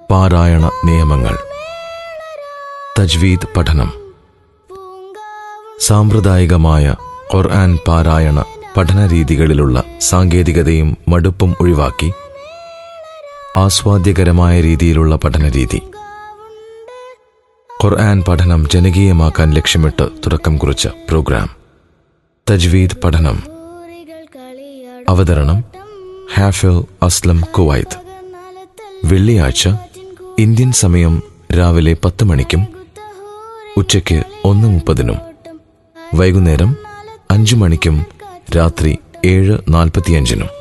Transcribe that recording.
പാരായണ നിയമങ്ങൾ തജ്വീദ് പഠനം സാമ്പ്രദായികമായ ഖുർആൻ പാരായണ പഠന രീതികളിലുള്ള സാങ്കേതികതയും മടുപ്പും ഒഴിവാക്കി ആസ്വാദ്യകരമായ രീതിയിലുള്ള പഠനരീതി ഖുർആൻ പഠനം ജനകീയമാക്കാൻ ലക്ഷ്യമിട്ട് തുടക്കം കുറിച്ച പ്രോഗ്രാം തജ്വീദ് പഠനം അവതരണം ഹാഫിൽ അസ്ലം കുവൈത്ത് വെള്ളിയാഴ്ച ഇന്ത്യൻ സമയം രാവിലെ പത്ത് മണിക്കും ഉച്ചയ്ക്ക് ഒന്ന് മുപ്പതിനും വൈകുന്നേരം അഞ്ചു മണിക്കും രാത്രി ഏഴ് നാൽപ്പത്തിയഞ്ചിനും